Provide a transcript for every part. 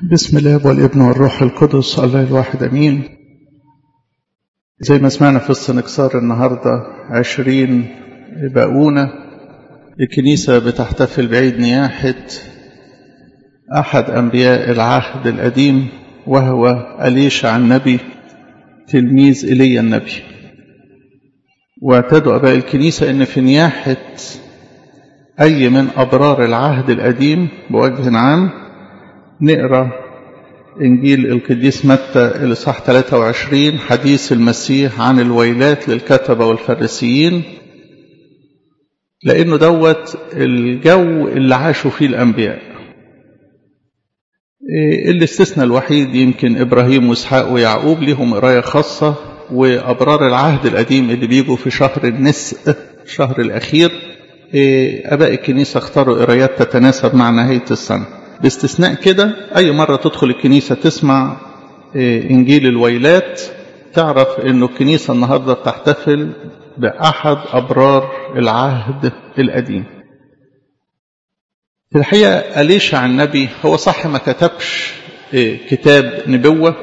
بسم الله والابن والروح القدس الله الواحد امين زي ما سمعنا في السنكسار النهاردة عشرين باقونة الكنيسة بتحتفل بعيد نياحة أحد أنبياء العهد القديم وهو أليشع النبي تلميذ إيليا النبي واعتادوا أباء الكنيسة أن في نياحة أي من أبرار العهد القديم بوجه عام نقرأ إنجيل القديس متى الإصحاح 23 حديث المسيح عن الويلات للكتبة والفريسيين لأنه دوت الجو اللي عاشوا فيه الأنبياء الاستثناء الوحيد يمكن إبراهيم وإسحاق ويعقوب لهم قراية خاصة وأبرار العهد القديم اللي بيجوا في شهر النسء الشهر الأخير أباء الكنيسة اختاروا قرايات تتناسب مع نهاية السنة باستثناء كده أي مرة تدخل الكنيسة تسمع إنجيل الويلات تعرف أنه الكنيسة النهاردة بتحتفل بأحد أبرار العهد القديم في الحقيقة أليشع النبي هو صح ما كتبش كتاب نبوة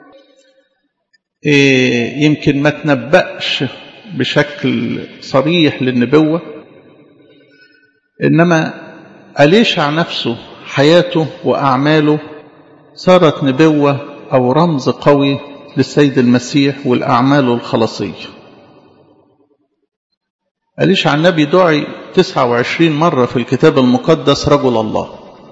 يمكن ما تنبأش بشكل صريح للنبوة إنما أليشع نفسه حياته وأعماله صارت نبوة أو رمز قوي للسيد المسيح والأعمال الخلاصية أليشع النبي دعي 29 مرة في الكتاب المقدس رجل الله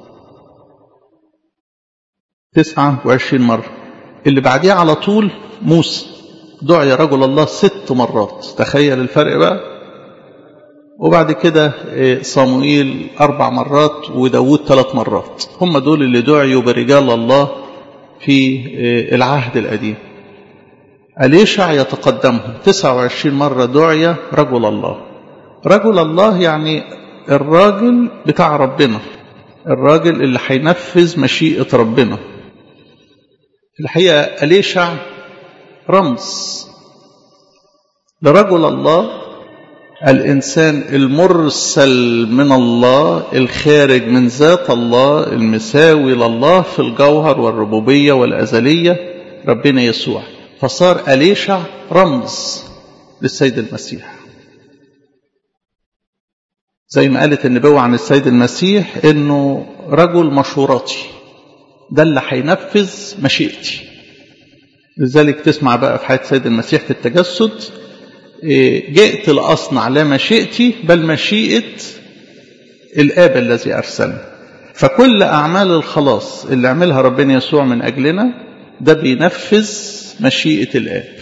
29 مرة اللي بعديه على طول موسى دعي رجل الله ست مرات تخيل الفرق بقى وبعد كده صموئيل أربع مرات وداود ثلاث مرات هم دول اللي دعيوا برجال الله في العهد القديم أليشع يتقدمهم 29 مرة دعي رجل الله رجل الله يعني الراجل بتاع ربنا الراجل اللي هينفذ مشيئة ربنا في الحقيقة أليشع رمز لرجل الله الإنسان المرسل من الله الخارج من ذات الله المساوي لله في الجوهر والربوبية والأزلية ربنا يسوع فصار أليشع رمز للسيد المسيح زي ما قالت النبوة عن السيد المسيح انه رجل مشوراتي ده اللي هينفذ مشيئتي لذلك تسمع بقى في حياة السيد المسيح في التجسد جئت لأصنع لا مشيئتي بل مشيئة الآب الذي أرسلني فكل أعمال الخلاص اللي عملها ربنا يسوع من أجلنا ده بينفذ مشيئة الآب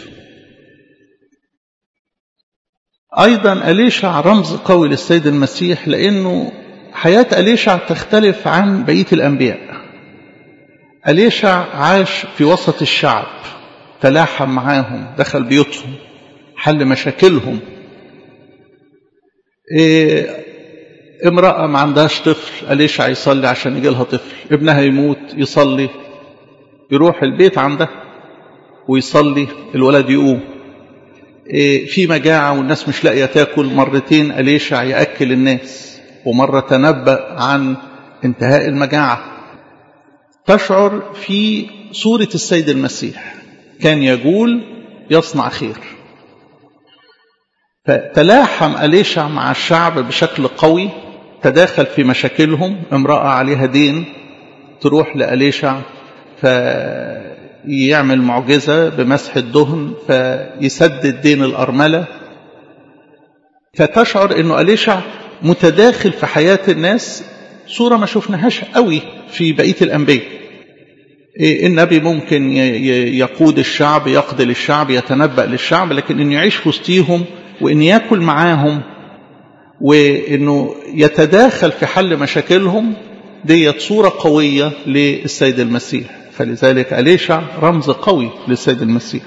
أيضا أليشع رمز قوي للسيد المسيح لأنه حياة أليشع تختلف عن بقية الأنبياء أليشع عاش في وسط الشعب تلاحم معاهم دخل بيوتهم حل مشاكلهم إيه امرأة ما عندهاش طفل أليشع يصلي عشان يجي لها طفل ابنها يموت يصلي يروح البيت عندها ويصلي الولد يقوم إيه في مجاعة والناس مش لاقية تاكل مرتين أليشع يأكل الناس ومرة تنبأ عن انتهاء المجاعة تشعر في صورة السيد المسيح كان يقول يصنع خير فتلاحم أليشع مع الشعب بشكل قوي تداخل في مشاكلهم امرأة عليها دين تروح لأليشع فيعمل معجزة بمسح الدهن فيسدد دين الأرملة فتشعر أنه أليشع متداخل في حياة الناس صورة ما شفناهاش قوي في بقية الأنبياء النبي ممكن يقود الشعب يقضي للشعب يتنبأ للشعب لكن أن يعيش في وسطيهم وأن يأكل معاهم وأنه يتداخل في حل مشاكلهم ديت صورة قوية للسيد المسيح فلذلك أليشع رمز قوي للسيد المسيح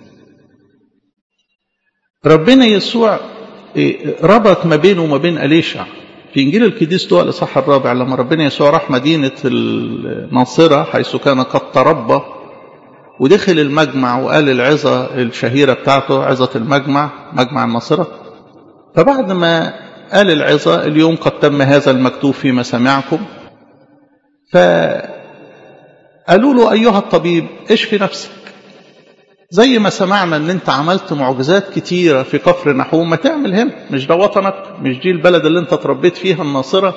ربنا يسوع ربط ما بينه وما بين أليشع في إنجيل القديس دول الإصحاح الرابع لما ربنا يسوع راح مدينة الناصرة حيث كان قد تربى ودخل المجمع وقال العظة الشهيرة بتاعته عظة المجمع مجمع الناصرة فبعد ما قال العظة اليوم قد تم هذا المكتوب في مسامعكم ف قالوا له أيها الطبيب اشفي نفسك زي ما سمعنا ان انت عملت معجزات كتيرة في كفر نحوم ما تعمل هنا مش ده وطنك مش دي البلد اللي انت تربيت فيها الناصرة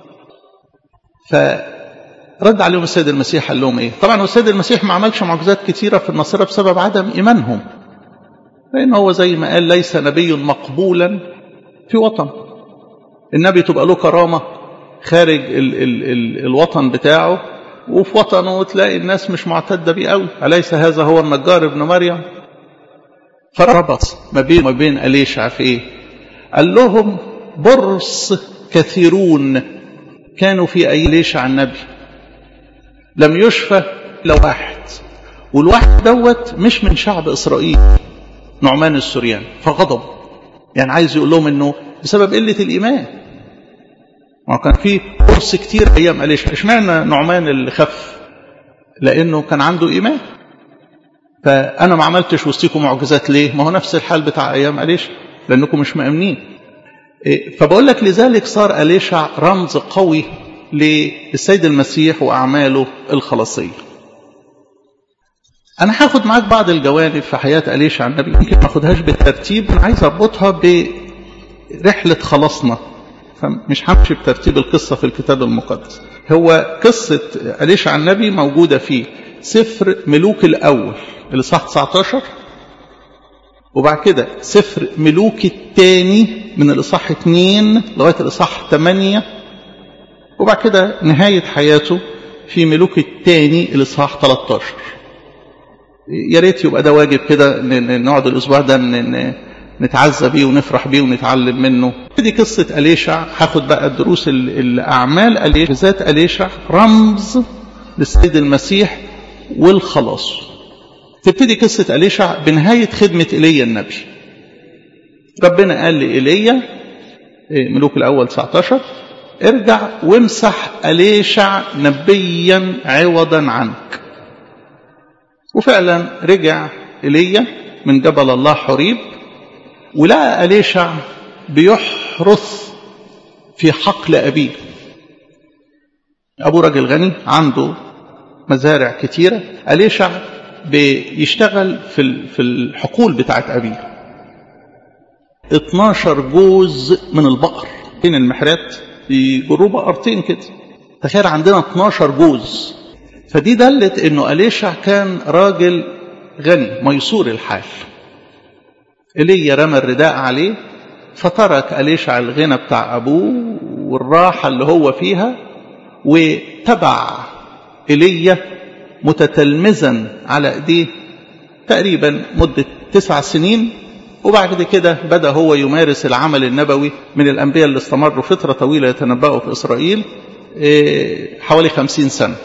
فرد عليهم السيد المسيح قال لهم ايه طبعا السيد المسيح ما عملش معجزات كتيرة في الناصرة بسبب عدم ايمانهم لان هو زي ما قال ليس نبي مقبولا في وطن النبي تبقى له كرامة خارج ال ال ال الوطن بتاعه وفي وطنه تلاقي الناس مش معتدة بيه قوي أليس هذا هو النجار ابن مريم فربط ما بين ما بين أليشع في إيه قال لهم برص كثيرون كانوا في أي ليشع النبي لم يشفى إلا واحد والواحد دوت مش من شعب إسرائيل نعمان السورياني فغضب يعني عايز يقول لهم انه بسبب قلة الإيمان ما كان في قرص كتير أيام أليشع اشمعنى نعمان اللي خف لأنه كان عنده إيمان فأنا ما عملتش وسطيكم معجزات ليه ما هو نفس الحال بتاع أيام أليشع لأنكم مش مأمنين فبقول لك لذلك صار أليشع رمز قوي للسيد المسيح وأعماله الخلاصية أنا هاخد معاك بعض الجوانب في حياة أليشع النبي يمكن ما أخدهاش بالترتيب أنا عايز أربطها برحلة خلاصنا فمش همشي بترتيب القصة في الكتاب المقدس هو قصة أليشع النبي موجودة في سفر ملوك الأول الإصحاح 19 وبعد كده سفر ملوك الثاني من الإصحاح 2 لغاية الإصحاح 8 وبعد كده نهاية حياته في ملوك الثاني الإصحاح 13 يا ريت يبقى ده واجب كده نقعد الأسبوع ده نتعزى بيه ونفرح بيه ونتعلم منه دي قصة أليشع هاخد بقى الدروس الأعمال أليشع ذات أليشع رمز للسيد المسيح والخلاص تبتدي قصة أليشع بنهاية خدمة إيليا النبي ربنا قال لإيليا ملوك الأول 19 ارجع وامسح أليشع نبيا عوضا عنك وفعلا رجع إيليا من جبل الله حريب ولقى أليشع بيحرث في حقل أبيه أبو راجل غني عنده مزارع كتيرة أليشع بيشتغل في في الحقول بتاعت أبيه 12 جوز من البقر فين المحرات يجروا بقرتين كده تخيل عندنا 12 جوز فدي دلت انه أليشع كان راجل غني ميسور الحال ايليا رمى الرداء عليه فترك أليشع الغنى بتاع أبوه والراحة اللي هو فيها وتبع إيليا متتلمذا على ايديه تقريبا مدة تسع سنين وبعد كده بدأ هو يمارس العمل النبوي من الأنبياء اللي استمروا فترة طويلة يتنبأوا في إسرائيل حوالي خمسين سنة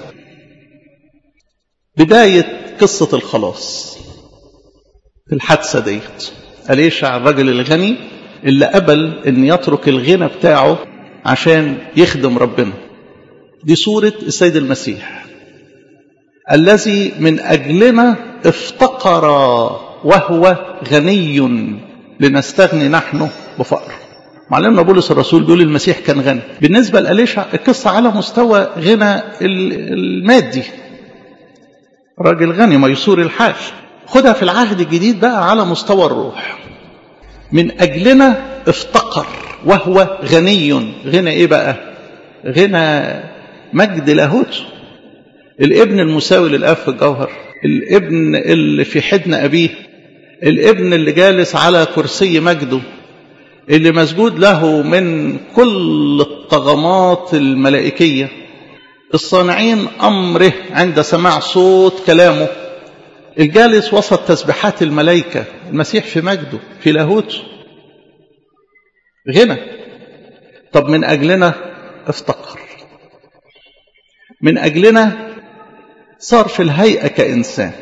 بداية قصة الخلاص في الحادثة ديت أليشع الرجل الغني اللي قبل أن يترك الغنى بتاعه عشان يخدم ربنا دي صورة السيد المسيح الذي من أجلنا افتقر وهو غني لنستغني نحن بفقر معلمنا بولس الرسول بيقول المسيح كان غني بالنسبة لأليشع القصة على مستوى غنى المادي راجل غني ميسور الحال خدها في العهد الجديد بقى على مستوى الروح من أجلنا افتقر وهو غني غنى ايه بقى غنى مجد لاهوته الابن المساوي للاب في الجوهر الابن اللي في حضن ابيه الابن اللي جالس على كرسي مجده اللي مسجود له من كل الطغمات الملائكيه الصانعين امره عند سماع صوت كلامه الجالس وسط تسبيحات الملائكه المسيح في مجده في لاهوته غنى طب من اجلنا افتقر من اجلنا صار في الهيئه كانسان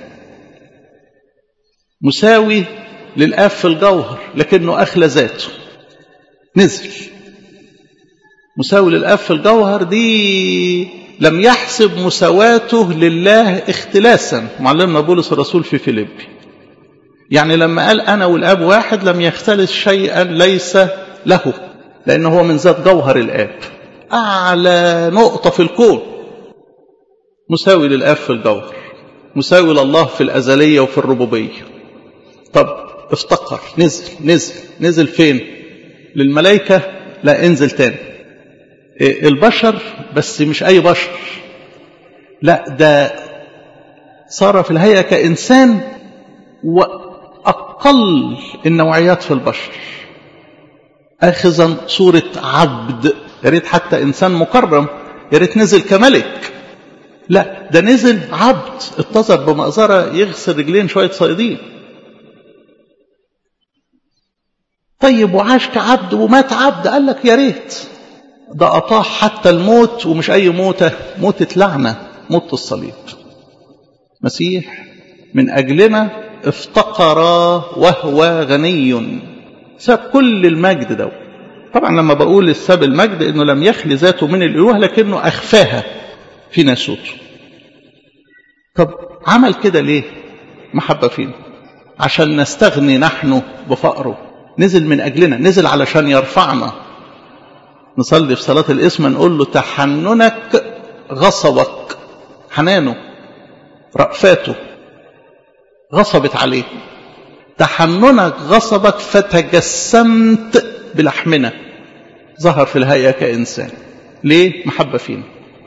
مساوي للاب في الجوهر لكنه اخلى ذاته نزل مساوي للاب في الجوهر دي لم يحسب مساواته لله اختلاسا معلمنا بولس الرسول في فيليبي يعني لما قال انا والاب واحد لم يختلس شيئا ليس له لانه هو من ذات جوهر الاب اعلى نقطه في الكون مساوي للآب في الجوهر مساوي لله في الأزلية وفي الربوبية طب افتقر نزل نزل نزل فين للملائكة لا انزل تاني البشر بس مش أي بشر لا ده صار في الهيئة كإنسان وأقل النوعيات في البشر أخذا صورة عبد يا ريت حتى إنسان مكرم يا ريت نزل كملك لا ده نزل عبد اتظر بمأزرة يغسل رجلين شوية صيادين طيب وعاش كعبد ومات عبد قال لك يا ريت ده أطاح حتى الموت ومش أي موتة موتة لعنة موت الصليب مسيح من أجلنا افتقر وهو غني ساب كل المجد ده طبعا لما بقول ساب المجد انه لم يخلي ذاته من الالوه لكنه اخفاها في ناسوته طب عمل كده ليه محبة فينا عشان نستغني نحن بفقره نزل من أجلنا نزل علشان يرفعنا نصلي في صلاة الاسم نقول له تحننك غصبك حنانه رأفاته غصبت عليه تحننك غصبك فتجسمت بلحمنا ظهر في الهيئة كإنسان ليه محبة فينا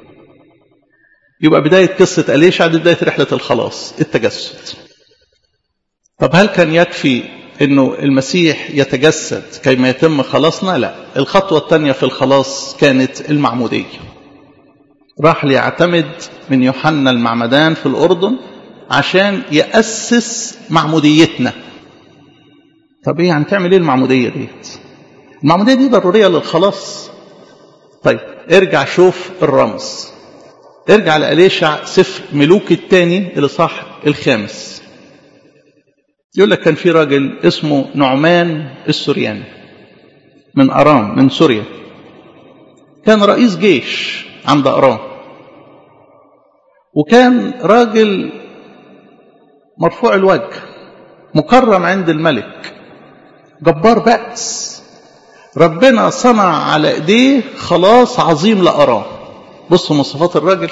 يبقى بداية قصة أليشع دي بداية رحلة الخلاص التجسد طب هل كان يكفي أنه المسيح يتجسد كيما يتم خلاصنا لا الخطوة الثانية في الخلاص كانت المعمودية راح ليعتمد من يوحنا المعمدان في الأردن عشان يأسس معموديتنا طب ايه يعني تعمل ايه المعمودية ديت المعمودية دي ضرورية للخلاص طيب ارجع شوف الرمز ارجع لأليشع سفر ملوك الثاني الإصحاح الخامس يقول لك كان في راجل اسمه نعمان السورياني من أرام من سوريا كان رئيس جيش عند أرام وكان راجل مرفوع الوجه مكرم عند الملك جبار بأس ربنا صنع على ايديه خلاص عظيم لأرام بصوا مواصفات الراجل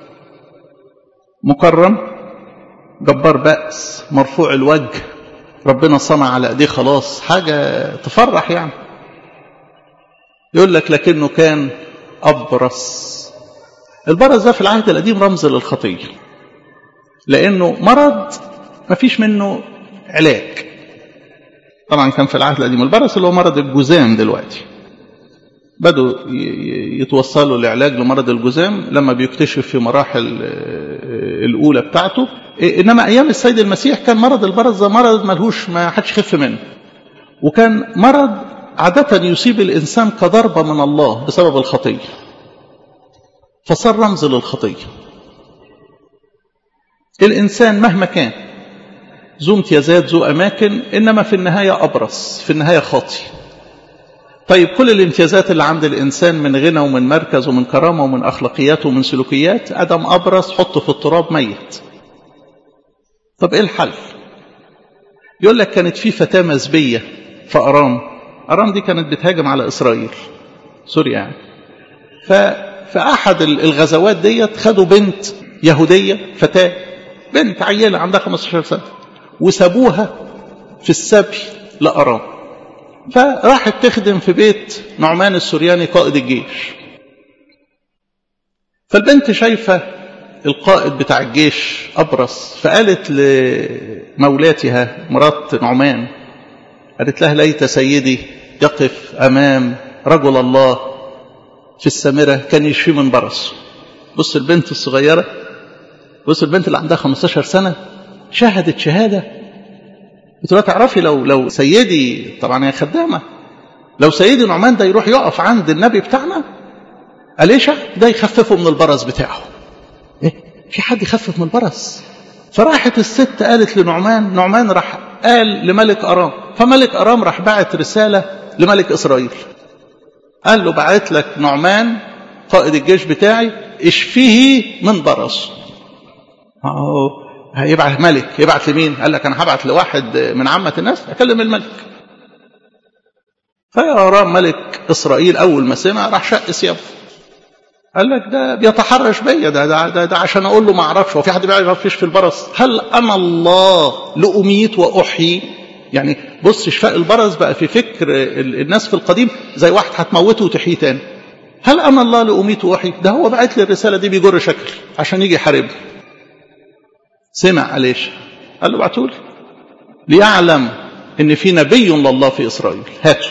مكرم جبار بأس مرفوع الوجه ربنا صنع على ايديه خلاص حاجة تفرح يعني يقول لك لكنه كان أبرص البرص ده في العهد القديم رمز للخطية لأنه مرض ما فيش منه علاج طبعا كان في العهد القديم البرص اللي هو مرض الجذام دلوقتي بدوا يتوصلوا لعلاج لمرض الجذام لما بيكتشف في مراحل الأولى بتاعته إنما أيام السيد المسيح كان مرض البرص ده مرض ملهوش ما حدش يخف منه وكان مرض عادة يصيب الإنسان كضربة من الله بسبب الخطية فصار رمز للخطية الإنسان مهما كان ذو امتيازات ذو أماكن إنما في النهاية أبرص في النهاية خاطي طيب كل الامتيازات اللي عند الإنسان من غنى ومن مركز ومن كرامة ومن أخلاقيات ومن سلوكيات أدم أبرص حطه في التراب ميت طب إيه الحل يقول لك كانت في فتاة مزبية في أرام أرام دي كانت بتهاجم على إسرائيل سوريا يعني ففي أحد الغزوات ديت خدوا بنت يهودية فتاة بنت عيلة عندها 15 سنة وسابوها في السبي لأرام فراحت تخدم في بيت نعمان السورياني قائد الجيش فالبنت شايفة القائد بتاع الجيش أبرص فقالت لمولاتها مرات نعمان قالت لها ليت سيدي يقف أمام رجل الله في السامرة كان يشفي من برصه بص البنت الصغيرة بص البنت اللي عندها 15 سنة شهدت شهادة قلت لها تعرفي لو لو سيدي طبعا هي خدامة لو سيدي نعمان ده يروح يقف عند النبي بتاعنا أليشع ده يخففه من البرص بتاعه إيه في حد يخفف من البرص فراحت الست قالت لنعمان نعمان راح قال لملك أرام فملك أرام راح بعت رسالة لملك إسرائيل قال له بعت لك نعمان قائد الجيش بتاعي اشفيه من برص هيبعت ملك يبعت لمين قال لك انا هبعت لواحد من عامة الناس اكلم الملك فيا أرام ملك اسرائيل اول ما سمع راح شق ثيابه قال لك ده بيتحرش بيا ده, ده, ده, ده عشان اقول له ما اعرفش هو في حد بيعرف يشفي البرص هل انا الله لاميت واحيي يعني بص شفاء البرص بقى في فكر الناس في القديم زي واحد هتموته وتحييه تاني هل انا الله لاميت واحيي ده هو بعت لي الرساله دي بيجر شكل عشان يجي يحاربني سمع عليش قال له ابعتولي ليعلم ان في نبي لله في اسرائيل هاته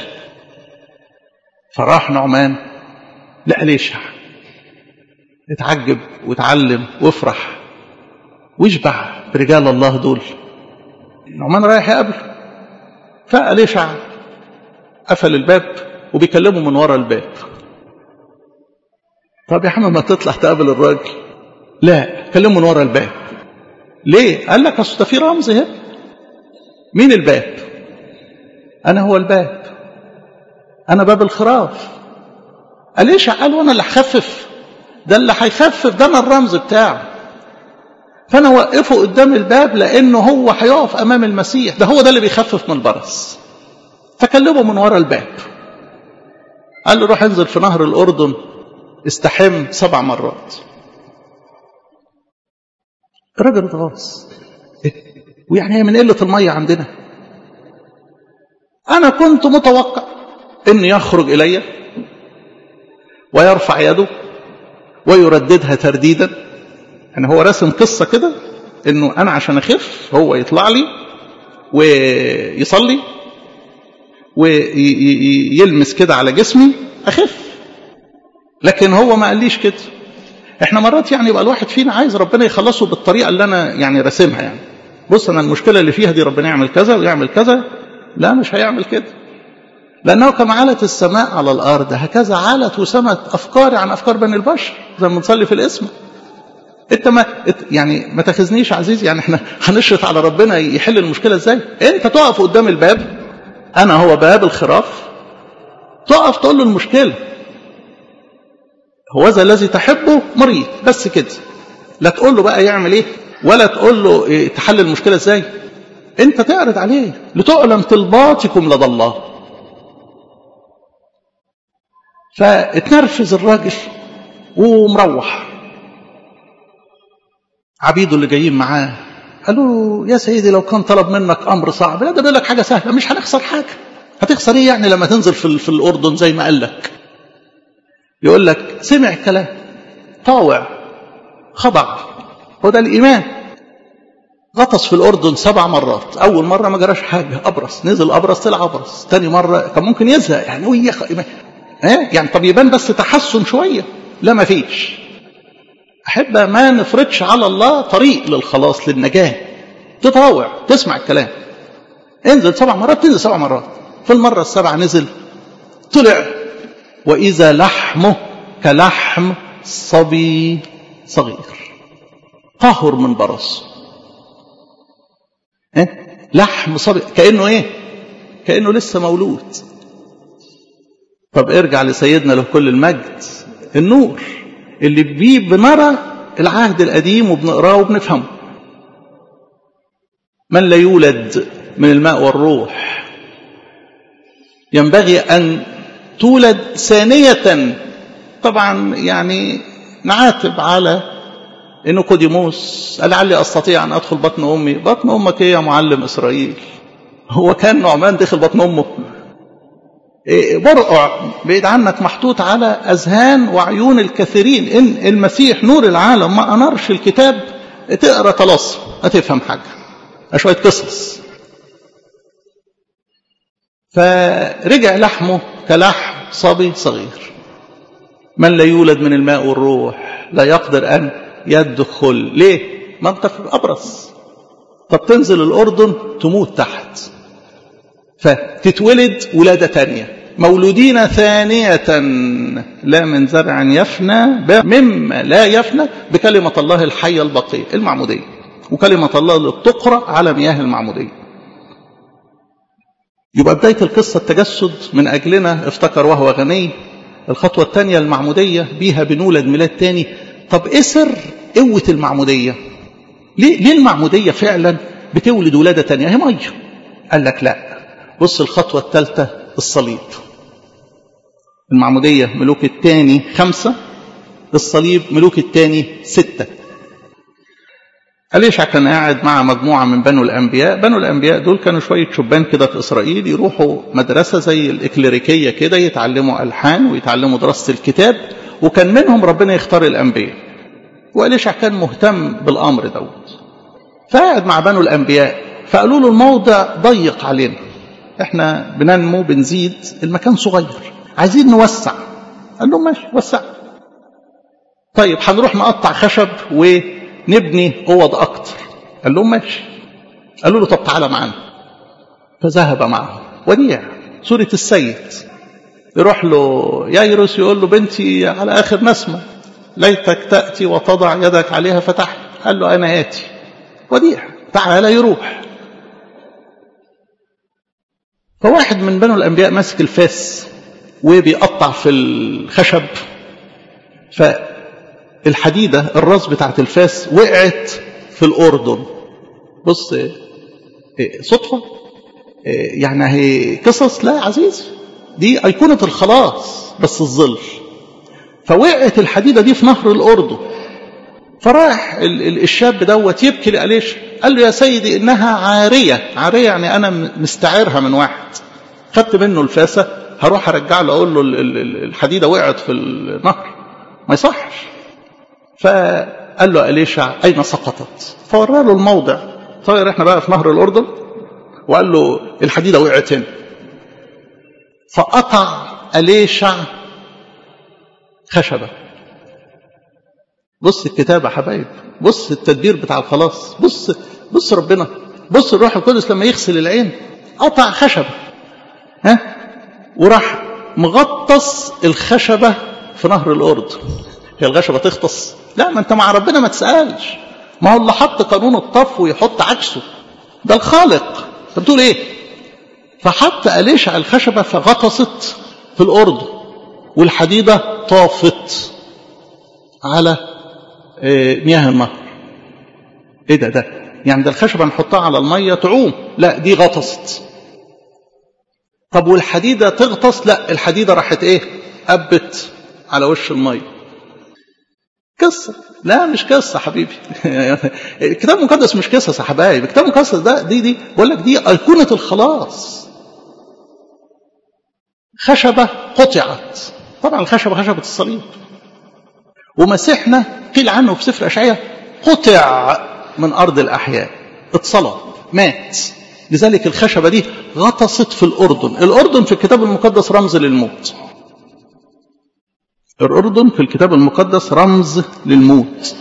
فراح نعمان لا ليش اتعجب واتعلم وافرح واشبع برجال الله دول نعمان رايح يقابله فأليشع قفل الباب وبيكلمه من ورا الباب طب يا حمد ما تطلع تقابل الراجل لا كلمه من ورا الباب ليه قال لك اصل ده في رمز هنا مين الباب انا هو الباب انا باب الخراف أليشع قال وانا اللي هخفف ده اللي هيخفف ده انا الرمز بتاعه فانا وقفه قدام الباب لانه هو هيقف امام المسيح ده هو ده اللي بيخفف من البرص فكلمه من ورا الباب قال له روح انزل في نهر الاردن استحم سبع مرات الراجل اتغاظ ويعني هي من قله الميه عندنا انا كنت متوقع ان يخرج الي ويرفع يده ويرددها ترديدا يعني هو راسم قصة كده انه انا عشان اخف هو يطلع لي ويصلي ويلمس كده على جسمي اخف لكن هو ما قاليش كده احنا مرات يعني يبقى الواحد فينا عايز ربنا يخلصه بالطريقة اللي انا يعني راسمها يعني بص انا المشكلة اللي فيها دي ربنا يعمل كذا ويعمل كذا لا مش هيعمل كده لأنه كما علت السماء على الأرض هكذا علت وسمت أفكاري عن أفكار بني البشر زي ما بنصلي في الاسم انت ما يعني ما تاخذنيش عزيز يعني احنا هنشرط على ربنا يحل المشكله ازاي انت تقف قدام الباب انا هو باب الخراف تقف تقول له المشكله هو ذا الذي تحبه مريض بس كده لا تقول له بقى يعمل ايه ولا تقول له إيه تحل المشكله ازاي انت تعرض عليه لتعلم طلباتكم لدى الله فاتنرفز الراجل ومروح عبيده اللي جايين معاه قالوا يا سيدي لو كان طلب منك امر صعب لا ده بيقول لك حاجه سهله مش هنخسر حاجه هتخسر ايه يعني لما تنزل في, في الاردن زي ما قال لك يقول لك سمع كلام طاوع خضع هو ده الايمان غطس في الاردن سبع مرات اول مره ما جراش حاجه ابرص نزل ابرص طلع ابرص تاني مره كان ممكن يزهق يعني هو يخ... ايه يعني طب يبان بس تحسن شويه لا ما فيش أحب ما نفرضش على الله طريق للخلاص للنجاة تطاوع تسمع الكلام انزل سبع مرات تنزل سبع مرات في المرة السبعة نزل طلع وإذا لحمه كلحم صبي صغير طهر من برص إيه؟ لحم صبي كأنه ايه كأنه لسه مولود طب ارجع لسيدنا له كل المجد النور اللي بيه بنرى العهد القديم وبنقراه وبنفهمه من لا يولد من الماء والروح ينبغي أن تولد ثانية طبعا يعني نعاتب على نيقوديموس لعلي أستطيع أن أدخل بطن أمي بطن أمك إيه يا معلم إسرائيل هو كان نعمان دخل بطن أمه برقع بعيد عنك محطوط على أذهان وعيون الكثيرين إن المسيح نور العالم ما أنرش الكتاب تقرأ طلاسم هتفهم حاجة شوية قصص فرجع لحمه كلحم صبي صغير من لا يولد من الماء والروح لا يقدر أن يدخل ليه ما انت في أبرص طب تنزل الأردن تموت تحت فتتولد ولادة تانية مولودين ثانية لا من زرع يفنى مما لا يفنى بكلمة الله الحية البقية المعمودية وكلمة الله اللي بتقرأ على مياه المعمودية يبقى بداية القصة التجسد من أجلنا افتكر وهو غني الخطوة الثانية المعمودية بيها بنولد ميلاد تاني طب ايه سر قوة المعمودية ليه, ليه المعمودية فعلا بتولد ولادة تانية هي مية قال لك لا بص الخطوة الثالثة الصليب المعمودية ملوك الثاني خمسة الصليب ملوك الثاني ستة أليشع كان قاعد مع مجموعة من بنو الأنبياء بنو الأنبياء دول كانوا شوية شبان كده في إسرائيل يروحوا مدرسة زي الإكليريكية كده يتعلموا ألحان ويتعلموا دراسة الكتاب وكان منهم ربنا يختار الأنبياء وأليشع كان مهتم بالأمر دوت فقعد مع بنو الأنبياء فقالوا له الموضع ضيق علينا احنا بننمو بنزيد المكان صغير عايزين نوسع قال لهم ماشي وسع طيب هنروح نقطع خشب ونبني اوض اكتر قال لهم ماشي قالوا له طب تعالى معانا فذهب معه وديع سورة السيد يروح له يايروس يقول له بنتي على اخر نسمه ليتك تاتي وتضع يدك عليها فتحت قال له انا اتي وديع تعالى يروح فواحد من بنو الانبياء ماسك الفاس وبيقطع في الخشب فالحديده الراس بتاعت الفاس وقعت في الاردن بص صدفه يعني هي قصص لا يا عزيزي دي ايقونه الخلاص بس الظل فوقعت الحديده دي في نهر الاردن فراح الشاب دوت يبكي لأليش قال له يا سيدي إنها عارية عارية يعني أنا مستعيرها من واحد خدت منه الفاسة هروح أرجع له أقول له الحديدة وقعت في النهر ما يصحش فقال له أليشع أين سقطت فورى له الموضع طير احنا بقى في نهر الأردن وقال له الحديدة وقعت هنا فقطع أليشع خشبة بص الكتاب يا حبايب بص التدبير بتاع الخلاص بص بص ربنا بص الروح القدس لما يغسل العين قطع خشبة ها وراح مغطس الخشبة في نهر الأردن هي الخشبة تغطس لا ما انت مع ربنا ما تسألش ما هو اللي حط قانون الطف ويحط عكسه ده الخالق انت بتقول ايه فحط أليشع الخشبة فغطست في الأردن والحديدة طافت على مياه النهر ايه ده ده يعني ده الخشبه نحطها على الميه تعوم لا دي غطست طب والحديده تغطس لا الحديده راحت ايه قبت على وش الميه قصه لا مش قصه حبيبي الكتاب المقدس مش قصص يا حبايبي الكتاب المقدس ده دي دي بقول لك دي ايقونه الخلاص خشبه قطعت طبعا الخشبه خشبه الصليب ومسيحنا قيل عنه في سفر أشعية قطع من أرض الأحياء اتصلب مات لذلك الخشبة دي غطست في الأردن الأردن في الكتاب المقدس رمز للموت الأردن في الكتاب المقدس رمز للموت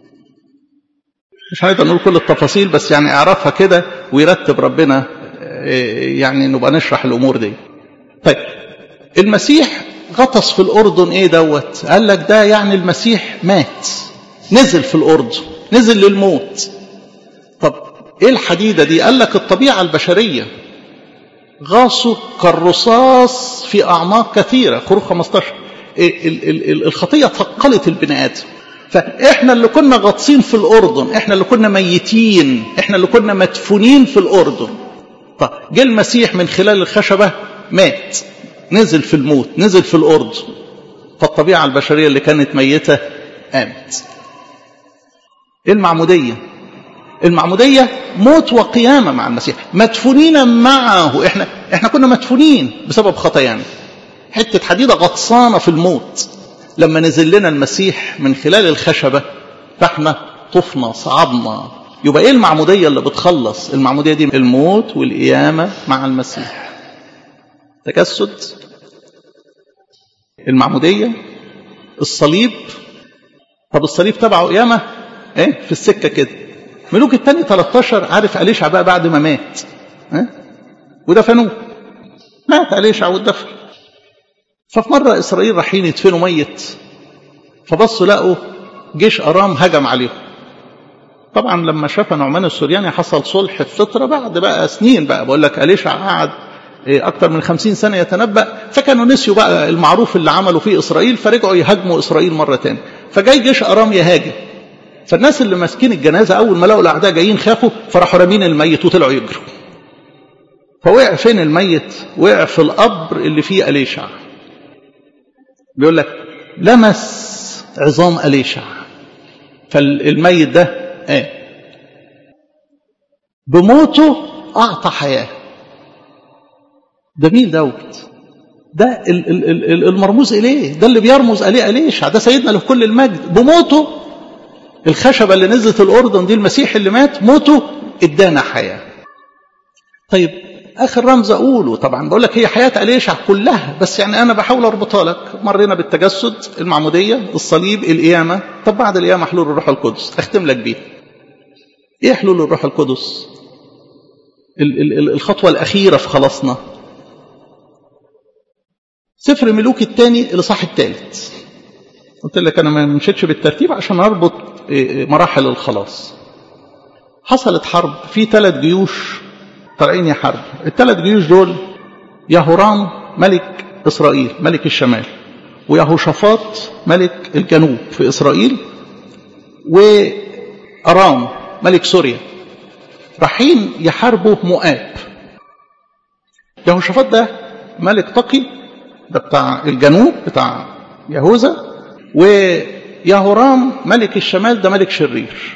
مش هنقدر نقول كل التفاصيل بس يعني اعرفها كده ويرتب ربنا يعني نبقى نشرح الأمور دي طيب المسيح غطس في الأردن إيه دوت قال لك ده يعني المسيح مات نزل في الأردن نزل للموت طب إيه الحديدة دي قال لك الطبيعة البشرية غاصوا كالرصاص في أعماق كثيرة خروج 15 الخطية ثقلت البني آدم فإحنا اللي كنا غاطسين في الأردن إحنا اللي كنا ميتين إحنا اللي كنا مدفونين في الأردن طب جه المسيح من خلال الخشبة مات نزل في الموت نزل في الأرض فالطبيعة البشرية اللي كانت ميتة قامت المعمودية المعمودية موت وقيامة مع المسيح مدفونين معه احنا احنا كنا مدفونين بسبب خطايانا حتة حديدة غطسانة في الموت لما نزل لنا المسيح من خلال الخشبة فاحنا طفنا صعبنا يبقى ايه المعمودية اللي بتخلص المعمودية دي الموت والقيامة مع المسيح تجسد المعمودية الصليب طب الصليب تبعه قيامة ايه في السكة كده ملوك التاني 13 عارف أليشع بقى بعد ما مات اه؟ ودفنوه مات أليشع واتدفن ففي مرة إسرائيل رايحين يدفنوا ميت فبصوا لقوا جيش أرام هجم عليهم طبعا لما شاف نعمان السورياني حصل صلح في فترة بعد بقى سنين بقى بقول لك أليشع قعد أكثر من خمسين سنة يتنبأ فكانوا نسيوا بقى المعروف اللي عملوا فيه إسرائيل فرجعوا يهاجموا إسرائيل مرة تاني فجاي جيش أرام يهاجم فالناس اللي ماسكين الجنازة أول ما لقوا الأعداء جايين خافوا فراحوا رامين الميت وطلعوا يجروا فوقع فين الميت وقع في القبر اللي فيه أليشع بيقول لك لمس عظام أليشع فالميت ده آه بموته أعطى حياة ده مين دوت ده المرموز إليه ده اللي بيرمز إليه أليشع ده سيدنا له كل المجد بموته الخشبة اللي نزلت الأردن دي المسيح اللي مات موته ادانا حياة طيب آخر رمز أقوله طبعا بقول لك هي حياة أليشع كلها بس يعني أنا بحاول أربطها لك مرينا بالتجسد المعمودية الصليب القيامة طب بعد القيامة حلول الروح القدس أختم لك بيه إيه حلول الروح القدس الخطوة الأخيرة في خلاصنا سفر ملوك الثاني الإصحاح الثالث قلت لك أنا ما مشيتش بالترتيب عشان أربط مراحل الخلاص حصلت حرب في ثلاث جيوش طالعين يحاربوا الثلاث جيوش دول يهورام ملك إسرائيل ملك الشمال ويهوشافاط ملك الجنوب في إسرائيل وأرام ملك سوريا رايحين يحاربوا مؤاب يهوشافاط ده ملك تقي ده بتاع الجنوب بتاع يهوذا ويهورام ملك الشمال ده ملك شرير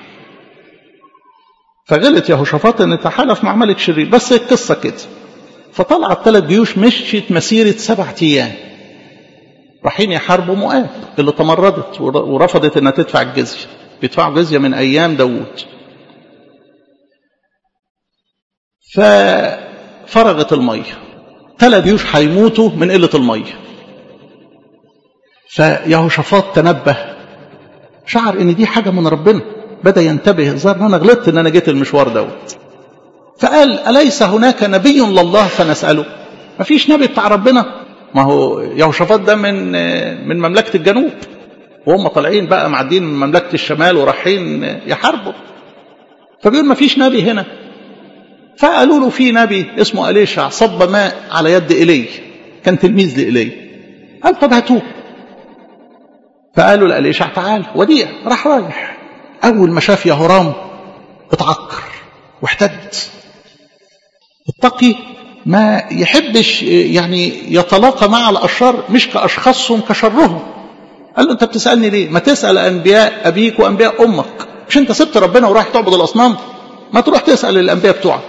فغلط يهوشافاط ان تحالف مع ملك شرير بس القصه كده فطلع الثلاث جيوش مشيت مسيره سبعة ايام رايحين يحاربوا مؤاب اللي تمردت ورفضت انها تدفع الجزيه بيدفعوا جزيه من ايام داوود ففرغت الميه ثلاث جيوش هيموتوا من قله الميه فيهوشافاط تنبه شعر ان دي حاجه من ربنا بدا ينتبه ظهر ان انا غلطت ان انا جيت المشوار دوت فقال اليس هناك نبي لله فنساله ما فيش نبي بتاع ربنا ما هو يهوشافاط ده من من مملكه الجنوب وهم طالعين بقى معدين من مملكه الشمال ورايحين يحاربوا فبيقول ما فيش نبي هنا فقالوا له في نبي اسمه أليشع صب ماء على يد إيلي كان تلميذ لإيلي قال طب هاتوه فقالوا لأليشع تعال وديع راح رايح أول ما شاف يهورام اتعكر واحتد التقي ما يحبش يعني يتلاقى مع الأشرار مش كأشخاصهم كشرهم قال له أنت بتسألني ليه ما تسأل أنبياء أبيك وأنبياء أمك مش أنت سبت ربنا ورايح تعبد الأصنام ما تروح تسأل الأنبياء بتوعك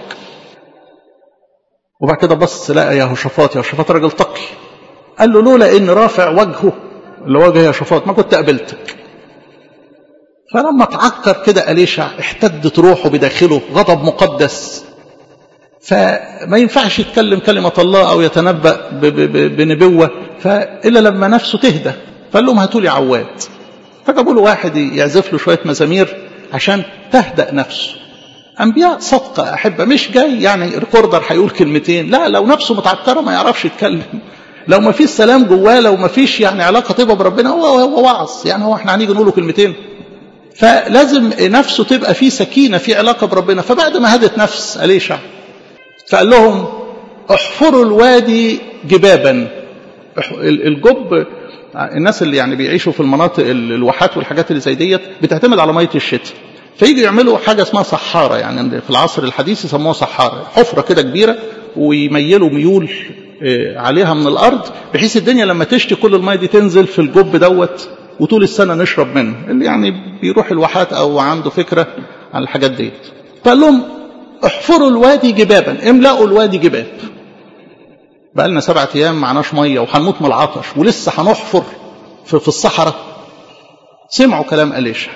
وبعد كده بص لقى يهوشافاط يهوشافاط راجل تقي قال له لولا ان رافع وجهه اللي وجه يهوشافاط ما كنت قابلتك فلما اتعكر كده أليشع احتدت روحه بداخله غضب مقدس فما ينفعش يتكلم كلمة الله أو يتنبأ بنبوة فإلا لما نفسه تهدى فقال لهم هاتوا لي عواد فجابوا له واحد يعزف له شوية مزامير عشان تهدأ نفسه أنبياء صدقة أحبة مش جاي يعني ريكوردر هيقول كلمتين لا لو نفسه متعكرة ما يعرفش يتكلم لو ما فيش سلام جواه لو ما فيش يعني علاقة طيبة بربنا هو هو وعظ يعني هو احنا هنيجي نقول له كلمتين فلازم نفسه تبقى في سكينة في علاقة بربنا فبعد ما هدت نفس أليشع فقال لهم احفروا الوادي جبابا الجب الناس اللي يعني بيعيشوا في المناطق الواحات والحاجات اللي زي ديت بتعتمد على ميه الشتاء فيجي يعملوا حاجه اسمها صحاره يعني في العصر الحديث يسموها صحاره حفره كده كبيره ويميلوا ميول عليها من الارض بحيث الدنيا لما تشتي كل الميه دي تنزل في الجب دوت وطول السنه نشرب منه اللي يعني بيروح الواحات او عنده فكره عن الحاجات ديت فقال لهم احفروا الوادي جبابا املأوا الوادي جباب بقى لنا سبعة ايام معناش ميه وهنموت من العطش ولسه هنحفر في, في الصحراء سمعوا كلام أليشع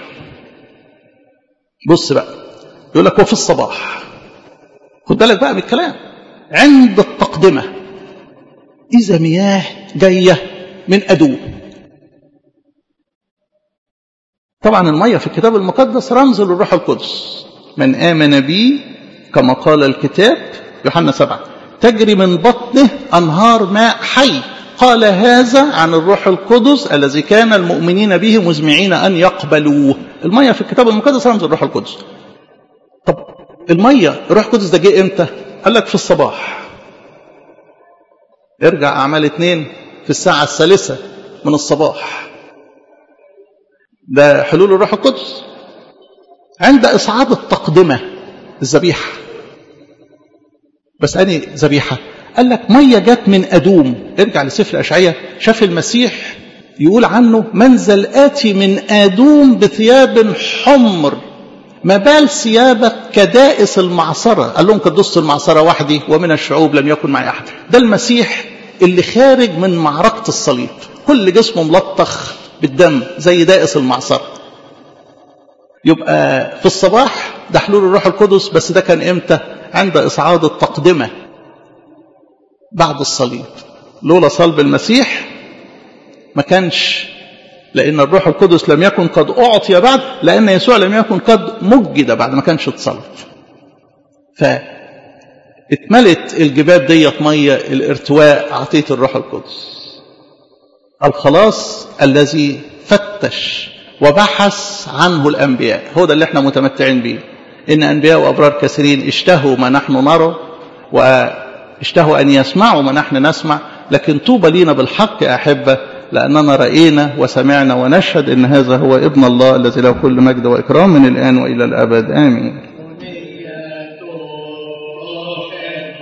بص بقى يقول لك وفي الصباح خد بالك بقى من الكلام عند التقدمة إذا مياه جاية من أدوم طبعا المية في الكتاب المقدس رمز للروح القدس من آمن بي كما قال الكتاب يوحنا سبعة تجري من بطنه أنهار ماء حي قال هذا عن الروح القدس الذي كان المؤمنين به مزمعين أن يقبلوه المية في الكتاب المقدس رمز الروح القدس طب المية الروح القدس ده جه امتى قال لك في الصباح ارجع أعمال اتنين في الساعة الثالثة من الصباح ده حلول الروح القدس عند إصعاد التقدمة الذبيحة بس أني ذبيحة قال لك مية جت من أدوم ارجع لسفر أشعية شاف المسيح يقول عنه منزل آتي من آدوم بثياب حمر ما بال ثيابك كدائس المعصرة قال لهم كدست المعصرة وحدي ومن الشعوب لم يكن معي أحد ده المسيح اللي خارج من معركة الصليب كل جسمه ملطخ بالدم زي دائس المعصرة يبقى في الصباح ده حلول الروح القدس بس ده كان امتى عند إصعاد التقدمة بعد الصليب لولا صلب المسيح ما كانش لأن الروح القدس لم يكن قد أعطي بعد لأن يسوع لم يكن قد مجد بعد ما كانش اتصلب فاتملت الجباب ديت مية الارتواء عطية الروح القدس الخلاص الذي فتش وبحث عنه الأنبياء هو ده اللي احنا متمتعين به إن أنبياء وأبرار كثيرين اشتهوا ما نحن نرى واشتهوا أن يسمعوا ما نحن نسمع لكن طوبى لينا بالحق يا أحبة لأننا رأينا وسمعنا ونشهد إن هذا هو ابن الله الذي له كل مجد وإكرام من الآن وإلى الأبد آمين